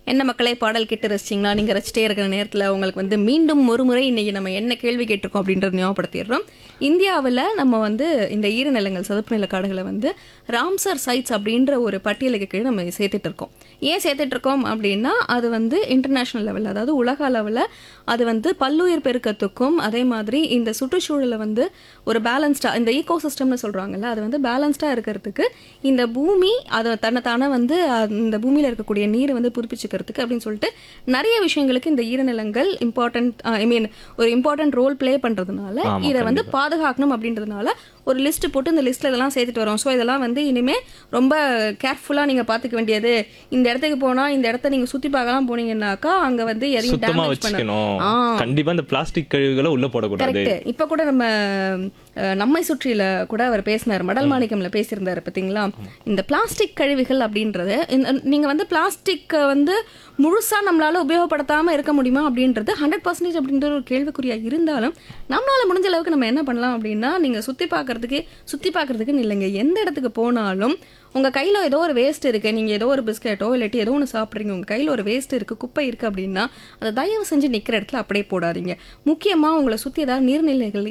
என்ன மக்களே பாடல் கேட்டு ரசிச்சிங்களா நீங்கள் ரசிச்சிட்டே இருக்கிற நேரத்தில் உங்களுக்கு வந்து மீண்டும் ஒரு முறை இன்னைக்கு நம்ம என்ன கேள்வி கேட்டிருக்கோம் அப்படின்றத ஞாபகப்படுத்திடுறோம் இந்தியாவில் நம்ம வந்து இந்த ஈரநிலங்கள் சதுப்பு நில காடுகளை வந்து ராம்சர் சைட்ஸ் அப்படின்ற ஒரு பட்டியலுக்கு கீழே நம்ம சேர்த்துட்டு இருக்கோம் ஏன் சேர்த்துட்டு இருக்கோம் அப்படின்னா அது வந்து இன்டர்நேஷ்னல் லெவலில் அதாவது உலக அளவில் அது வந்து பல்லுயிர் பெருக்கத்துக்கும் அதே மாதிரி இந்த சுற்றுச்சூழலை வந்து ஒரு பேலன்ஸ்டாக இந்த ஈகோ சிஸ்டம்னு சொல்கிறாங்கல்ல அது வந்து பேலன்ஸ்டாக இருக்கிறதுக்கு இந்த பூமி அதை தன்னைத்தானே வந்து அஹ், இந்த பூமியில் இருக்கக்கூடிய நீரை வந்து புதுப்பிச்சுக்கிறதுக்கு அப்படின்னு சொல்லிட்டு நிறைய விஷயங்களுக்கு இந்த ஈரநிலங்கள் இம்பார்ட்டன்ட் ஐ மீன் ஒரு இம்பார்ட்டன்ட் ரோல் ப்ளே பண்ணுறதுனால ஆமா, இதை வந்து பாதுகாக்கணும் அப்படின்றதுனால ஒரு லிஸ்ட் போட்டு இந்த லிஸ்ட்டில் இதெல்லாம் சேர்த்துட்டு வரோம் ஸோ இதெல்லாம் வந்து இனிமே ரொம்ப கேர்ஃபுல்லாக நீங்கள் பார்த்துக்க வேண்டியது இந்த இடத்துக்கு போனால் இந்த இடத்த நீங்கள் சுற்றி பார்க்கலாம் போனீங்கன்னாக்கா அங்கே வந்து எதையும் சுத்தமா டேமேஜ் பண்ண வச்சுக்கணும் ஆ. கண்டிப்பா இந்த பிளாஸ்டிக் கழிவுகளை உள்ள போடக்கூடாது கரெக்ட் இப்போ கூட நம்ம அஹ், நம்மை சுற்றில கூட அவர் பேசினார் மடல் மாணிக்கம்ல பேசியிருந்தாரு பார்த்தீங்களா இந்த பிளாஸ்டிக் கழிவுகள் அப்படின்றது இந்த- நீங்க வந்து பிளாஸ்டிக் வந்து முழுசா நம்மளால உபயோகப்படுத்தாம இருக்க முடியுமா அப்படின்றது ஹண்ட்ரட் பர்சன்டேஜ் அப்படின்ற ஒரு கேள்விக்குறியா இருந்தாலும் நம்மளால முடிஞ்ச அளவுக்கு நம்ம என்ன பண்ணலாம் அப்படின்னா நீங்க சுத்தி பார்க்கறதுக்கு சுத்தி பார்க்கறதுக்குன்னு இல்லைங்க எந்த இடத்துக்கு போனாலும் உங்க கையில ஏதோ ஒரு வேஸ்ட் இருக்கு நீங்க ஏதோ ஒரு பிஸ்கெட்டோ இல்லாட்டி ஏதோ ஒன்று சாப்பிட்றீங்க உங்க கையில ஒரு வேஸ்ட் இருக்கு குப்பை இருக்கு அப்படின்னா அதை தயவு செஞ்சு நிக்கிற இடத்துல அப்படியே போடாதீங்க முக்கியமா உங்களை சுத்தி ஏதாவது நீர்நிலைகள்